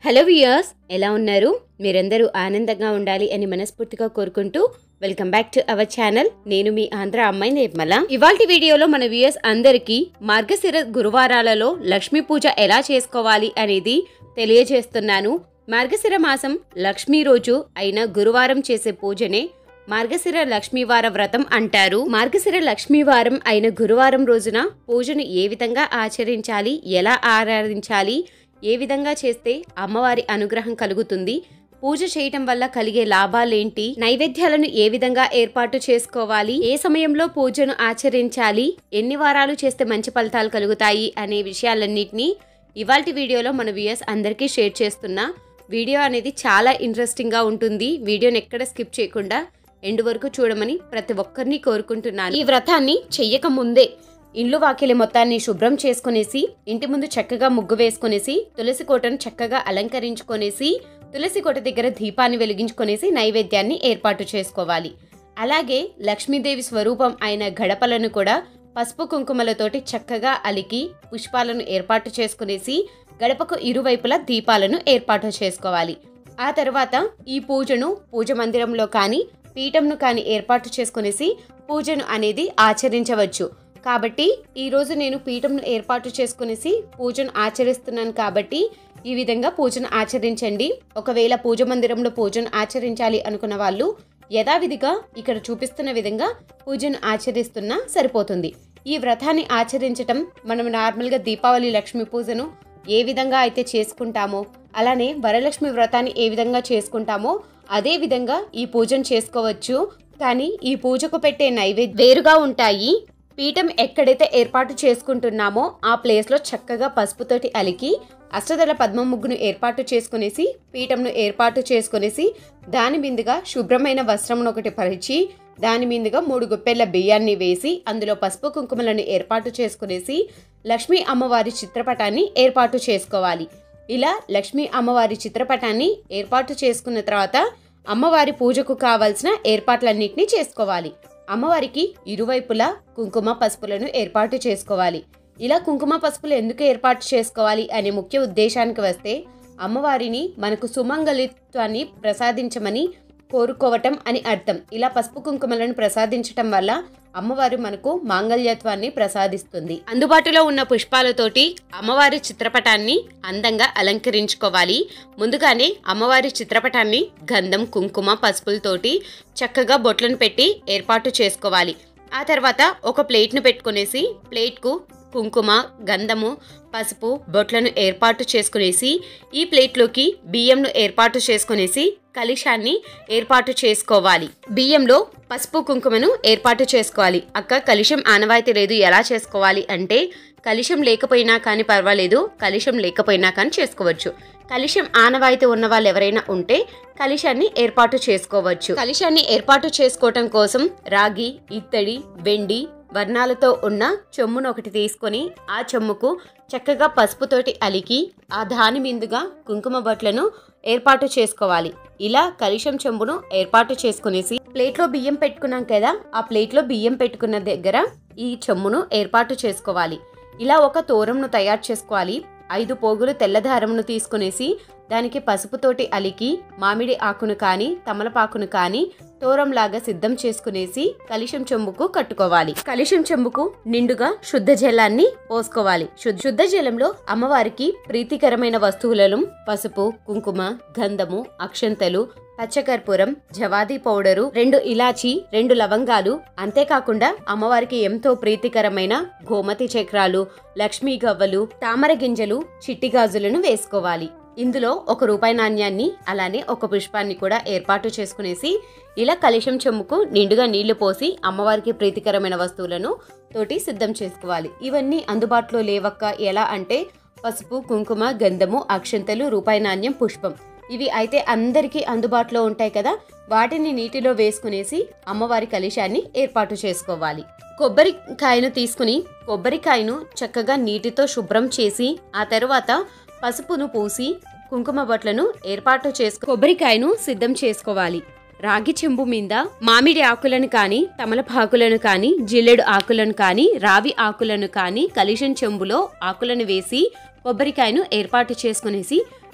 hello viewers ఎలా ఉన్నారు మీరందరూ ఆనందంగా ఉండాలి అని మనస్ఫూర్తిగా కోరుకుంటూ welcome back to our channel నేను మీ ఆంధ్ర అమ్మాయి నిర్మల ఇవాళ వీడియోలో మన వ్యూయర్స్ అందరికీ మార్గశిర గురువారాలలో లక్ష్మీ పూజ ఎలా చేసుకోవాలి అనేది తెలియజేస్తున్నాను మార్గశిర మాసం లక్ష్మీ రోజు అయిన గురువారం చేసే పూజనే మార్గశిర లక్ష్మీవార వ్రతం అంటారు మార్గశిర లక్ష్మీవారం అయిన గురువారం రోజున పూజను ఏ విధంగా ఆచరించాలి ఎలా ఆరాధించాలి ఏ విధంగా చేస్తే అమ్మవారి అనుగ్రహం కలుగుతుంది పూజ చేయటం వల్ల కలిగే లాభాలేంటి నైవేద్యాలను ఏ విధంగా ఏర్పాటు చేసుకోవాలి ఏ సమయంలో పూజను ఆచరించాలి ఎన్ని వారాలు చేస్తే మంచి ఫలితాలు కలుగుతాయి అనే విషయాలన్నింటినీ ఇవాల్టి వీడియోలో మన వ్యూయర్స్ అందరికీ షేర్ చేస్తున్నా వీడియో అనేది చాలా ఇంట్రెస్టింగ్గా ఉంటుంది వీడియోని ఎక్కడ స్కిప్ చేయకుండా ఎండు వరకు చూడమని ప్రతి ఒక్కరిని కోరుకుంటున్నాను ఈ వ్రతాన్ని చెయ్యక ముందే ఇల్లు వాకిలి మొత్తాన్ని శుభ్రం చేసుకునేసి ఇంటి ముందు చక్కగా ముగ్గు వేసుకునేసి తులసి కోటను చక్కగా అలంకరించుకొనేసి తులసి కోట దగ్గర దీపాన్ని వెలిగించుకొనేసి నైవేద్యాన్ని ఏర్పాటు చేసుకోవాలి అలాగే లక్ష్మీదేవి స్వరూపం అయిన గడపలను కూడా పసుపు కుంకుమలతోటి చక్కగా అలికి పుష్పాలను ఏర్పాటు చేసుకునేసి గడపకు ఇరువైపులా దీపాలను ఏర్పాటు చేసుకోవాలి ఆ తర్వాత ఈ పూజను పూజ మందిరంలో కానీ పీఠంను కానీ ఏర్పాటు చేసుకునేసి పూజను అనేది ఆచరించవచ్చు కాబట్టి ఈరోజు నేను పీఠంను ఏర్పాటు చేసుకునేసి పూజను ఆచరిస్తున్నాను కాబట్టి ఈ విధంగా పూజను ఆచరించండి ఒకవేళ పూజ మందిరంలో పూజను ఆచరించాలి అనుకున్న వాళ్ళు యథావిధిగా ఇక్కడ చూపిస్తున్న విధంగా పూజను ఆచరిస్తున్నా సరిపోతుంది ఈ వ్రతాన్ని ఆచరించటం మనం నార్మల్గా దీపావళి లక్ష్మీ పూజను ఏ విధంగా అయితే చేసుకుంటామో అలానే వరలక్ష్మి వ్రతాన్ని ఏ విధంగా చేసుకుంటామో అదే విధంగా ఈ పూజను చేసుకోవచ్చు కానీ ఈ పూజకు పెట్టే నైవేద్యం వేరుగా ఉంటాయి పీఠం ఎక్కడైతే ఏర్పాటు చేసుకుంటున్నామో ఆ ప్లేస్లో చక్కగా పసుపుతోటి అలికి అష్టదళ పద్మ ముగ్గును ఏర్పాటు చేసుకునేసి పీఠంను ఏర్పాటు చేసుకునేసి దాని మీదుగా శుభ్రమైన వస్త్రమును ఒకటి పరిచి దాని మీదుగా మూడు గుప్పెళ్ళ బియ్యాన్ని వేసి అందులో పసుపు కుంకుమలను ఏర్పాటు చేసుకునేసి లక్ష్మీ అమ్మవారి చిత్రపటాన్ని ఏర్పాటు చేసుకోవాలి ఇలా లక్ష్మీ అమ్మవారి చిత్రపటాన్ని ఏర్పాటు చేసుకున్న తర్వాత అమ్మవారి పూజకు కావలసిన ఏర్పాట్లన్నింటినీ చేసుకోవాలి అమ్మవారికి ఇరువైపులా కుంకుమ పసుపులను ఏర్పాటు చేసుకోవాలి ఇలా కుంకుమ పసుపులు ఎందుకు ఏర్పాటు చేసుకోవాలి అనే ముఖ్య ఉద్దేశానికి వస్తే అమ్మవారిని మనకు సుమంగళిత్వాన్ని ప్రసాదించమని కోరుకోవటం అని అర్థం ఇలా పసుపు కుంకుమలను ప్రసాదించటం వల్ల అమ్మవారు మనకు మాంగళ్యత్వాన్ని ప్రసాదిస్తుంది అందుబాటులో ఉన్న పుష్పాలతోటి అమ్మవారి చిత్రపటాన్ని అందంగా అలంకరించుకోవాలి ముందుగానే అమ్మవారి చిత్రపటాన్ని గంధం కుంకుమ పసుపులతోటి చక్కగా బొట్లను పెట్టి ఏర్పాటు చేసుకోవాలి ఆ తర్వాత ఒక ప్లేట్ను పెట్టుకునేసి ప్లేట్కు కుంకుమ గంధము పసుపు బొట్లను ఏర్పాటు చేసుకునేసి ఈ ప్లేట్లోకి బియ్యంను ఏర్పాటు చేసుకునేసి కలిశాన్ని ఏర్పాటు చేసుకోవాలి బియ్యంలో పసుపు కుంకుమను ఏర్పాటు చేసుకోవాలి అక్క కలిశం ఆనవాయితీ లేదు ఎలా చేసుకోవాలి అంటే కలిశం లేకపోయినా కానీ పర్వాలేదు కలిశం లేకపోయినా కానీ చేసుకోవచ్చు కలిశం ఆనవాయితీ ఉన్న వాళ్ళు ఎవరైనా ఉంటే కలిశాన్ని ఏర్పాటు చేసుకోవచ్చు కలిశాన్ని ఏర్పాటు చేసుకోవటం కోసం రాగి ఇత్తడి వెండి వర్ణాలతో ఉన్న చెమ్మును ఒకటి తీసుకొని ఆ చెమ్ముకు చక్కగా పసుపుతోటి అలికి ఆ దాని మీదుగా కుంకుమ బట్లను ఏర్పాటు చేసుకోవాలి ఇలా కలిశం చెంబును ఏర్పాటు చేసుకునేసి ప్లేట్లో బియ్యం పెట్టుకున్నాం కదా ఆ ప్లేట్లో బియ్యం పెట్టుకున్న దగ్గర ఈ చెమ్మును ఏర్పాటు చేసుకోవాలి ఇలా ఒక తోరంను తయారు చేసుకోవాలి ఐదు పోగులు తెల్లదారమును తీసుకునేసి దానికి పసుపుతోటి అలికి మామిడి ఆకును కానీ తమలపాకును కానీ తోరంలాగా సిద్ధం చేసుకునేసి కలిశం చెంబుకు కట్టుకోవాలి కలిశం చెంబుకు నిండుగా శుద్ధ జలాన్ని పోసుకోవాలి శుద్ధ జలంలో అమ్మవారికి ప్రీతికరమైన వస్తువులను పసుపు కుంకుమ గంధము అక్షంతలు పచ్చకర్పూరం జవాది పౌడరు రెండు ఇలాచి రెండు లవంగాలు అంతేకాకుండా అమ్మవారికి ఎంతో ప్రీతికరమైన గోమతి చక్రాలు లక్ష్మీ గవ్వలు తామర గింజలు చిట్టి గాజులను వేసుకోవాలి ఇందులో ఒక రూపాయి నాణ్యాన్ని అలానే ఒక పుష్పాన్ని కూడా ఏర్పాటు చేసుకునేసి ఇలా కలిశం చెమ్ముకు నిండుగా నీళ్లు పోసి అమ్మవారికి ప్రీతికరమైన వస్తువులను తోటి సిద్ధం చేసుకోవాలి ఇవన్నీ అందుబాటులో లేవక్క ఎలా అంటే పసుపు కుంకుమ గంధము అక్షంతలు రూపాయి నాణ్యం పుష్పం ఇవి అయితే అందరికీ అందుబాటులో ఉంటాయి కదా వాటిని నీటిలో వేసుకునేసి అమ్మవారి కలిశాన్ని ఏర్పాటు చేసుకోవాలి కొబ్బరికాయను తీసుకుని కొబ్బరికాయను చక్కగా నీటితో శుభ్రం చేసి ఆ తరువాత పసుపును పూసి కుంకుమ బొట్లను ఏర్పాటు చేసుకు కొబ్బరికాయను సిద్ధం చేసుకోవాలి రాగి చెంబు మీద మామిడి ఆకులను కానీ తమలపాకులను కానీ జిల్లెడు ఆకులను కానీ రావి ఆకులను కానీ కలిషన్ చెంబులో ఆకులను వేసి కొబ్బరికాయను ఏర్పాటు చేసుకునేసి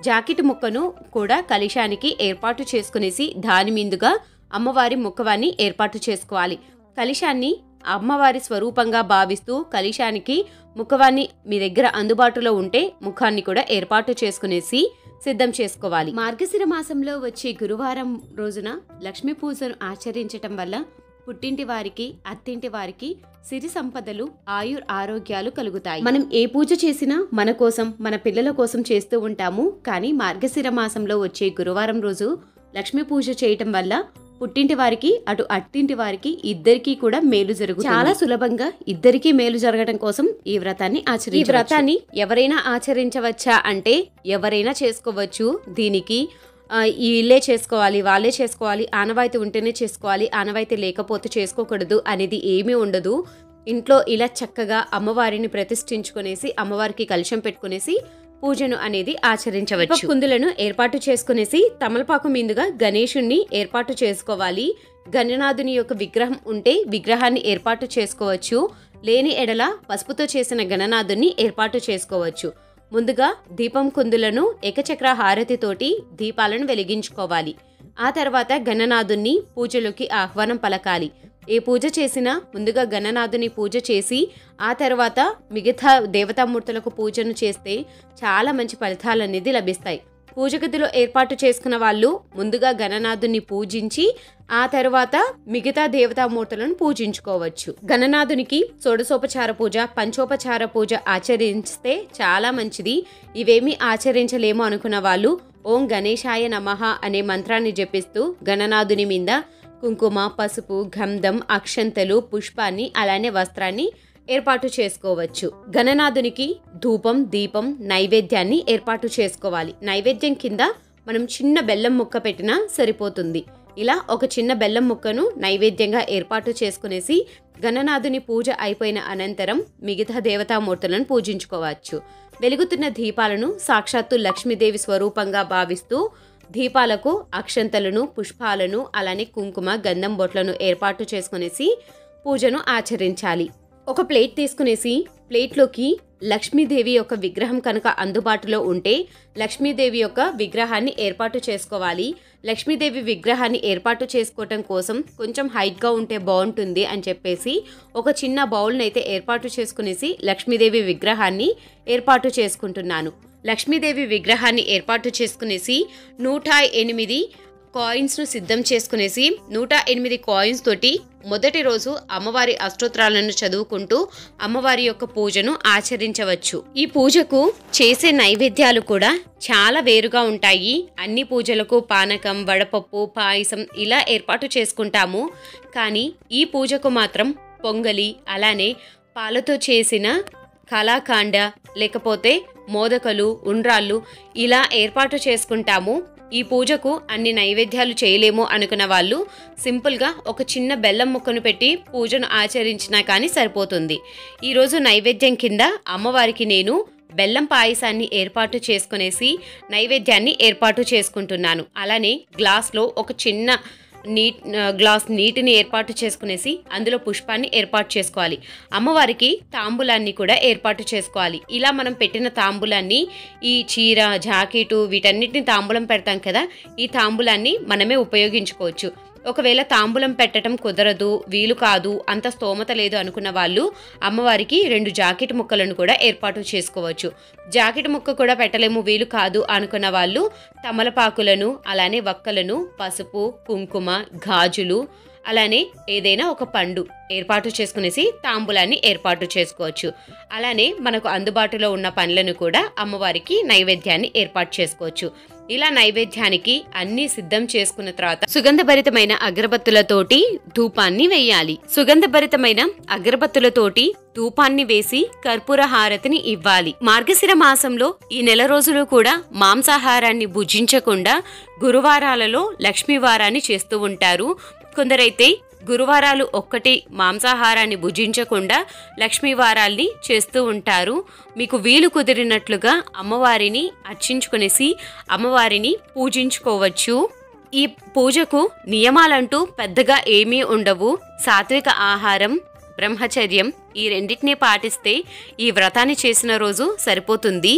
జాకెట్ ముక్కను కూడా కలశానికి ఏర్పాటు చేసుకునేసి దాని మీదుగా అమ్మవారి ముఖవాన్ని ఏర్పాటు చేసుకోవాలి కలశాన్ని అమ్మవారి స్వరూపంగా భావిస్తూ కలశానికి ముఖవాన్ని మీ దగ్గర అందుబాటులో ఉంటే ముఖాన్ని కూడా ఏర్పాటు చేసుకునేసి సిద్ధం చేసుకోవాలి మార్గశిర మాసంలో వచ్చే గురువారం రోజున లక్ష్మీ పూజను ఆచరించటం వల్ల పుట్టింటి వారికి అత్తింటి వారికి సిరి సంపదలు ఆయుర్ ఆరోగ్యాలు కలుగుతాయి మనం ఏ పూజ చేసినా మన కోసం మన పిల్లల కోసం చేస్తూ ఉంటాము కానీ మార్గశిర మాసంలో వచ్చే గురువారం రోజు లక్ష్మీ పూజ చేయటం వల్ల పుట్టింటి వారికి అటు అట్టింటి వారికి ఇద్దరికి కూడా మేలు జరుగుతుంది చాలా సులభంగా ఇద్దరికి మేలు జరగడం కోసం ఈ వ్రతాన్ని ఆచరి ఈ వ్రతాన్ని ఎవరైనా ఆచరించవచ్చా అంటే ఎవరైనా చేసుకోవచ్చు దీనికి ఆ, వీళ్ళే చేసుకోవాలి వాళ్ళే చేసుకోవాలి ఆనవాయితీ ఉంటేనే చేసుకోవాలి ఆనవాయితీ లేకపోతే చేసుకోకూడదు అనేది ఏమీ ఉండదు ఇంట్లో ఇలా చక్కగా అమ్మవారిని ప్రతిష్ఠించుకునేసి అమ్మవారికి కలుషం పెట్టుకునేసి పూజను అనేది ఆచరించవచ్చు కుందులను ఏర్పాటు చేసుకునేసి తమలపాకు మీదుగా గణేశుణ్ణి ఏర్పాటు చేసుకోవాలి గణనాథుని యొక్క విగ్రహం ఉంటే విగ్రహాన్ని ఏర్పాటు చేసుకోవచ్చు లేని ఎడల పసుపుతో చేసిన గణనాథుని ఏర్పాటు చేసుకోవచ్చు ముందుగా దీపం కుందులను ఏకచక్ర హారతితోటి దీపాలను వెలిగించుకోవాలి ఆ తర్వాత గణనాథుని పూజలోకి ఆహ్వానం పలకాలి ఏ పూజ చేసినా ముందుగా గణనాథుని పూజ చేసి ఆ తర్వాత మిగతా దేవతామూర్తులకు పూజను చేస్తే చాలా మంచి ఫలితాలు అనేది లభిస్తాయి పూజ గదిలో ఏర్పాటు చేసుకున్న వాళ్ళు ముందుగా గణనాథుని పూజించి ఆ తర్వాత మిగతా దేవతామూర్తులను పూజించుకోవచ్చు గణనాథునికి షోడశోపచార పూజ పంచోపచార పూజ ఆచరిస్తే చాలా మంచిది ఇవేమీ ఆచరించలేము అనుకున్న వాళ్ళు ఓం గణేశాయ నమః అనే మంత్రాన్ని జపిస్తూ గణనాథుని మీద కుంకుమ పసుపు గంధం అక్షంతలు పుష్పాన్ని అలానే వస్త్రాన్ని ఏర్పాటు చేసుకోవచ్చు గణనాథునికి ధూపం దీపం నైవేద్యాన్ని ఏర్పాటు చేసుకోవాలి నైవేద్యం కింద మనం చిన్న బెల్లం ముక్క పెట్టినా సరిపోతుంది ఇలా ఒక చిన్న బెల్లం ముక్కను నైవేద్యంగా ఏర్పాటు చేసుకునేసి గణనాథుని పూజ అయిపోయిన అనంతరం మిగతా దేవతామూర్తులను పూజించుకోవచ్చు వెలుగుతున్న దీపాలను సాక్షాత్తు లక్ష్మీదేవి స్వరూపంగా భావిస్తూ దీపాలకు అక్షంతలను పుష్పాలను అలానే కుంకుమ గంధం బొట్లను ఏర్పాటు చేసుకునేసి పూజను ఆచరించాలి ఒక ప్లేట్ తీసుకునేసి ప్లేట్లోకి లక్ష్మీదేవి యొక్క విగ్రహం కనుక అందుబాటులో ఉంటే లక్ష్మీదేవి యొక్క విగ్రహాన్ని ఏర్పాటు చేసుకోవాలి లక్ష్మీదేవి విగ్రహాన్ని ఏర్పాటు చేసుకోవటం కోసం కొంచెం హైట్గా ఉంటే బాగుంటుంది అని చెప్పేసి ఒక చిన్న బౌల్ని అయితే ఏర్పాటు చేసుకునేసి లక్ష్మీదేవి విగ్రహాన్ని ఏర్పాటు చేసుకుంటున్నాను లక్ష్మీదేవి విగ్రహాన్ని ఏర్పాటు చేసుకునేసి నూట ఎనిమిది కాయిన్స్ను సిద్ధం చేసుకునేసి నూట ఎనిమిది కాయిన్స్ తోటి మొదటి రోజు అమ్మవారి అష్టోత్తరాలను చదువుకుంటూ అమ్మవారి యొక్క పూజను ఆచరించవచ్చు ఈ పూజకు చేసే నైవేద్యాలు కూడా చాలా వేరుగా ఉంటాయి అన్ని పూజలకు పానకం వడపప్పు పాయసం ఇలా ఏర్పాటు చేసుకుంటాము కానీ ఈ పూజకు మాత్రం పొంగలి అలానే పాలతో చేసిన కళాకాండ లేకపోతే మోదకలు ఉండ్రాళ్ళు ఇలా ఏర్పాటు చేసుకుంటాము ఈ పూజకు అన్ని నైవేద్యాలు చేయలేము అనుకున్న వాళ్ళు సింపుల్గా ఒక చిన్న బెల్లం ముక్కను పెట్టి పూజను ఆచరించినా కానీ సరిపోతుంది ఈరోజు నైవేద్యం కింద అమ్మవారికి నేను బెల్లం పాయసాన్ని ఏర్పాటు చేసుకునేసి నైవేద్యాన్ని ఏర్పాటు చేసుకుంటున్నాను అలానే గ్లాస్లో ఒక చిన్న నీట్ గ్లాస్ నీటిని ఏర్పాటు చేసుకునేసి అందులో పుష్పాన్ని ఏర్పాటు చేసుకోవాలి అమ్మవారికి తాంబూలాన్ని కూడా ఏర్పాటు చేసుకోవాలి ఇలా మనం పెట్టిన తాంబూలాన్ని ఈ చీర జాకెటు వీటన్నిటిని తాంబూలం పెడతాం కదా ఈ తాంబూలాన్ని మనమే ఉపయోగించుకోవచ్చు ఒకవేళ తాంబూలం పెట్టడం కుదరదు వీలు కాదు అంత స్తోమత లేదు అనుకున్న వాళ్ళు అమ్మవారికి రెండు జాకెట్ ముక్కలను కూడా ఏర్పాటు చేసుకోవచ్చు జాకెట్ ముక్క కూడా పెట్టలేము వీలు కాదు అనుకున్న వాళ్ళు తమలపాకులను అలానే వక్కలను పసుపు కుంకుమ గాజులు అలానే ఏదైనా ఒక పండు ఏర్పాటు చేసుకునేసి తాంబూలాన్ని ఏర్పాటు చేసుకోవచ్చు అలానే మనకు అందుబాటులో ఉన్న పండ్లను కూడా అమ్మవారికి నైవేద్యాన్ని ఏర్పాటు చేసుకోవచ్చు ఇలా నైవేద్యానికి అన్ని సిద్ధం చేసుకున్న తర్వాత సుగంధభరితమైన అగరబత్తులతోటి ధూపాన్ని వేయాలి సుగంధభరితమైన అగరబత్తులతోటి ధూపాన్ని వేసి కర్పూర హారతిని ఇవ్వాలి మార్గశిర మాసంలో ఈ నెల రోజులు కూడా మాంసాహారాన్ని భుజించకుండా గురువారాలలో లక్ష్మీవారాన్ని చేస్తూ ఉంటారు కొందరైతే గురువారాలు ఒక్కటి మాంసాహారాన్ని భుజించకుండా లక్ష్మీవారాల్ని చేస్తూ ఉంటారు మీకు వీలు కుదిరినట్లుగా అమ్మవారిని అర్చించుకునేసి అమ్మవారిని పూజించుకోవచ్చు ఈ పూజకు నియమాలంటూ పెద్దగా ఏమీ ఉండవు సాత్విక ఆహారం బ్రహ్మచర్యం ఈ రెండింటినీ పాటిస్తే ఈ వ్రతాన్ని చేసిన రోజు సరిపోతుంది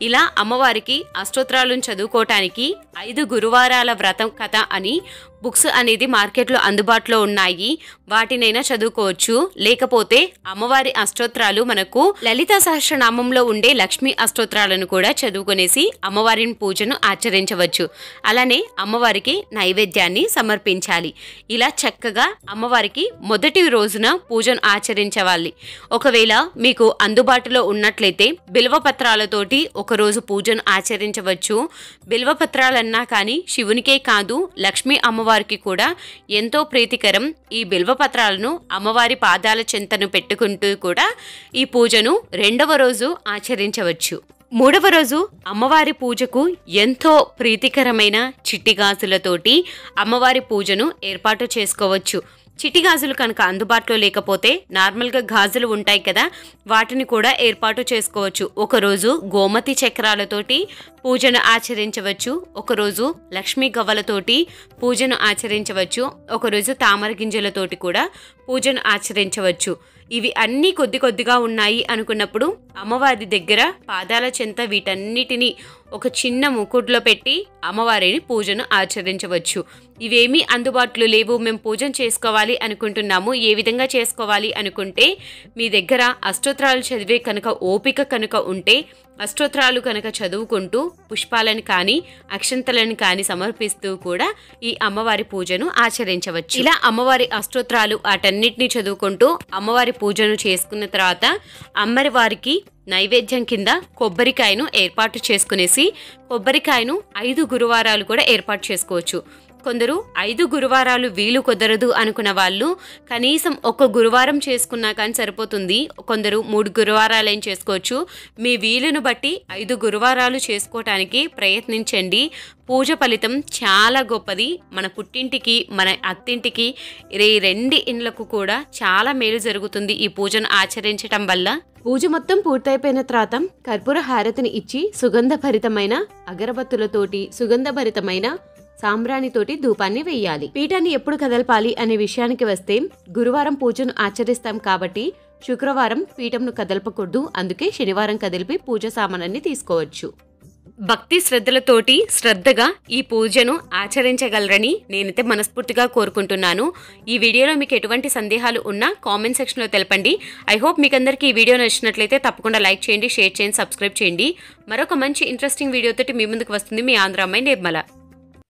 ఇలా అమ్మవారికి అష్టోత్తరాలను చదువుకోవటానికి ఐదు గురువారాల వ్రతం కథ అని బుక్స్ అనేది మార్కెట్లో అందుబాటులో ఉన్నాయి వాటినైనా చదువుకోవచ్చు లేకపోతే అమ్మవారి అష్టోత్తరాలు మనకు లలిత సహస్రనామంలో ఉండే లక్ష్మీ అష్టోత్తరాలను కూడా చదువుకునేసి అమ్మవారిని పూజను ఆచరించవచ్చు అలానే అమ్మవారికి నైవేద్యాన్ని సమర్పించాలి ఇలా చక్కగా అమ్మవారికి మొదటి రోజున పూజను ఆచరించవాలి ఒకవేళ మీకు అందుబాటులో ఉన్నట్లయితే బిల్వపత్రాలతోటి ఒకరోజు పూజను ఆచరించవచ్చు బిల్వపత్రాలన్నా కానీ శివునికే కాదు లక్ష్మీ అమ్మవారికి కూడా ఎంతో ప్రీతికరం ఈ బిల్వపత్రాలను అమ్మవారి పాదాల చెంతను పెట్టుకుంటూ కూడా ఈ పూజను రెండవ రోజు ఆచరించవచ్చు మూడవ రోజు అమ్మవారి పూజకు ఎంతో ప్రీతికరమైన చిట్టి గాజులతోటి అమ్మవారి పూజను ఏర్పాటు చేసుకోవచ్చు చిట్టి గాజులు కనుక అందుబాటులో లేకపోతే నార్మల్గా గాజులు ఉంటాయి కదా వాటిని కూడా ఏర్పాటు చేసుకోవచ్చు ఒకరోజు గోమతి చక్రాలతోటి పూజను ఆచరించవచ్చు ఒకరోజు లక్ష్మీ గవ్వలతోటి పూజను ఆచరించవచ్చు ఒకరోజు తామర గింజలతోటి కూడా పూజను ఆచరించవచ్చు ఇవి అన్నీ కొద్ది కొద్దిగా ఉన్నాయి అనుకున్నప్పుడు అమ్మవారి దగ్గర పాదాల చెంత వీటన్నిటిని ఒక చిన్న ముకుట్లో పెట్టి అమ్మవారిని పూజను ఆచరించవచ్చు ఇవేమీ అందుబాటులో లేవు మేము పూజను చేసుకోవాలి అనుకుంటున్నాము ఏ విధంగా చేసుకోవాలి అనుకుంటే మీ దగ్గర అష్టోత్తరాలు చదివే కనుక ఓపిక కనుక ఉంటే అష్టోత్తరాలు కనుక చదువుకుంటూ పుష్పాలను కానీ అక్షంతలను కానీ సమర్పిస్తూ కూడా ఈ అమ్మవారి పూజను ఆచరించవచ్చు ఇలా అమ్మవారి అష్టోత్తరాలు వాటన్నిటిని చదువుకుంటూ అమ్మవారి పూజను చేసుకున్న తర్వాత అమ్మరి వారికి నైవేద్యం కింద కొబ్బరికాయను ఏర్పాటు చేసుకునేసి కొబ్బరికాయను ఐదు గురువారాలు కూడా ఏర్పాటు చేసుకోవచ్చు కొందరు ఐదు గురువారాలు వీలు కుదరదు అనుకున్న వాళ్ళు కనీసం ఒక గురువారం చేసుకున్నా కానీ సరిపోతుంది కొందరు మూడు గురువారాలైన చేసుకోవచ్చు మీ వీలును బట్టి ఐదు గురువారాలు చేసుకోవటానికి ప్రయత్నించండి పూజ ఫలితం చాలా గొప్పది మన పుట్టింటికి మన అత్తింటికి ఈ రెండు ఇండ్లకు కూడా చాలా మేలు జరుగుతుంది ఈ పూజను ఆచరించటం వల్ల పూజ మొత్తం పూర్తయిపోయిన తర్వాత కర్పూర హారతిని ఇచ్చి సుగంధభరితమైన అగరబత్తులతోటి సుగంధభరితమైన సాంబ్రాణితోటి ధూపాన్ని వేయాలి పీఠాన్ని ఎప్పుడు కదలపాలి అనే విషయానికి వస్తే గురువారం పూజను ఆచరిస్తాం కాబట్టి శుక్రవారం పీఠంను కదలపకూడదు అందుకే శనివారం కదిలిపి పూజ సామానాన్ని తీసుకోవచ్చు భక్తి శ్రద్ధలతోటి శ్రద్ధగా ఈ పూజను ఆచరించగలరని నేనైతే మనస్ఫూర్తిగా కోరుకుంటున్నాను ఈ వీడియోలో మీకు ఎటువంటి సందేహాలు ఉన్నా కామెంట్ సెక్షన్లో తెలపండి ఐ హోప్ మీకు అందరికీ ఈ వీడియో నచ్చినట్లయితే తప్పకుండా లైక్ చేయండి షేర్ చేయండి సబ్స్క్రైబ్ చేయండి మరొక మంచి ఇంట్రెస్టింగ్ వీడియోతోటి మీ ముందుకు వస్తుంది మీ ఆంధ్ర అమ్మాయి నిర్మల